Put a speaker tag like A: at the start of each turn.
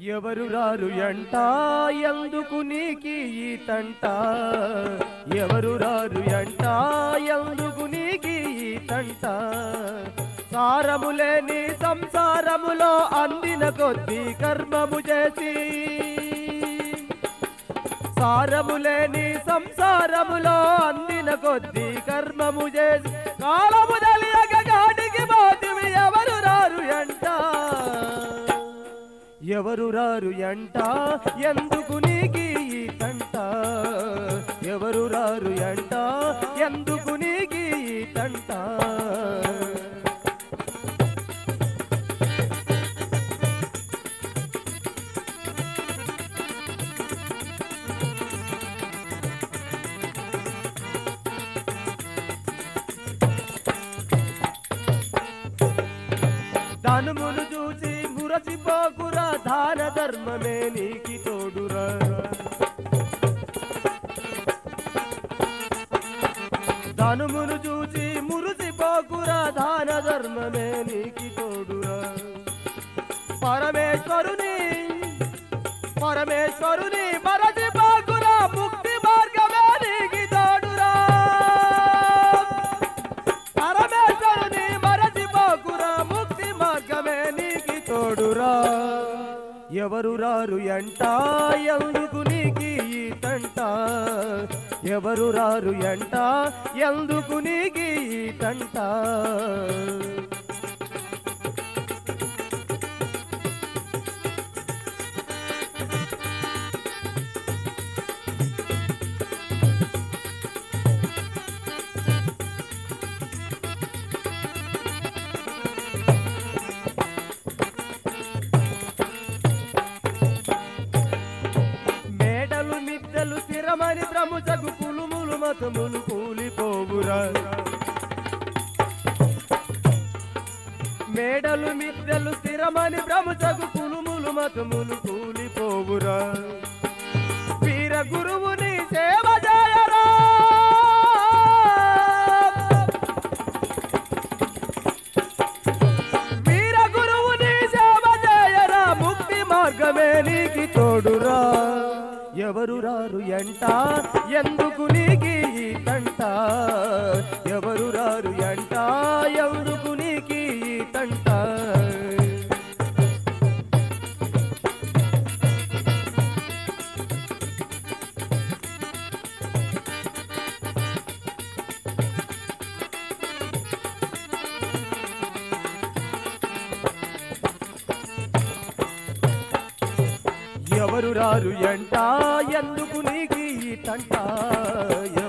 A: ఎవరు రారు ఎంట ఎందుకు నీకి ఈ తంట ఎవరు రారు ఎంట ఎందుకు నీకి ఈ తంట సారము లేని సంసారములో అందిన కొద్ది కర్మము చేసి సారము లేని సంసారములో అందిన కొద్ది కర్మము చేసి కాలము తెలియక గాడికి పోతివి ఎవరు రారు ఎంట ఎవరు రారు ఎంట ఎందుకు నీకి ఈ తంట ఎవరు రారు ఎంట ఎందుకు నీకి ఈ తంట ధనుమును చూసి మురసిపోకురా దాన ధర్మమే నీకి తోడురా ధనుమును చూసి మురిసిపోకురా దాన ధర్మమే నీకి తోడురా పరమేశ్వరుని పరమేశ్వరుని మరచిపోకురా ముక్తి మార్గమే నీకి తోడురా పరమేశ్వరుని మరచిపోకురా ముక్తి మార్గమే నీకి తోడురా ఎవరు రారు ఎంట ఎందుకు నీకి ఈ తంట ఎవరు రారు ఎంట ఎందుకు నీకి ఈ తంట మేడలు మిద్దెలు స్థిరమని భ్రముచకు కులుములు మతములు కూలిపోవురా మేడలు మిద్దెలు స్థిరమని భ్రముచకు కులుములు మతములు కూలిపోవురా వీర గురువుని సేవ చేయరా వీర గురువుని సేవ చేయరా ముక్తి మార్గమే నీకి తోడురా ఎవరు రారు ఎంట ఎందుకు నీకి ఈ తంట ఎవరు రారు ఎంట ఎందుకు నీకి ఈ తంట ఎవరు రారు ఎంట ఎందుకు నీకి ఈ తంట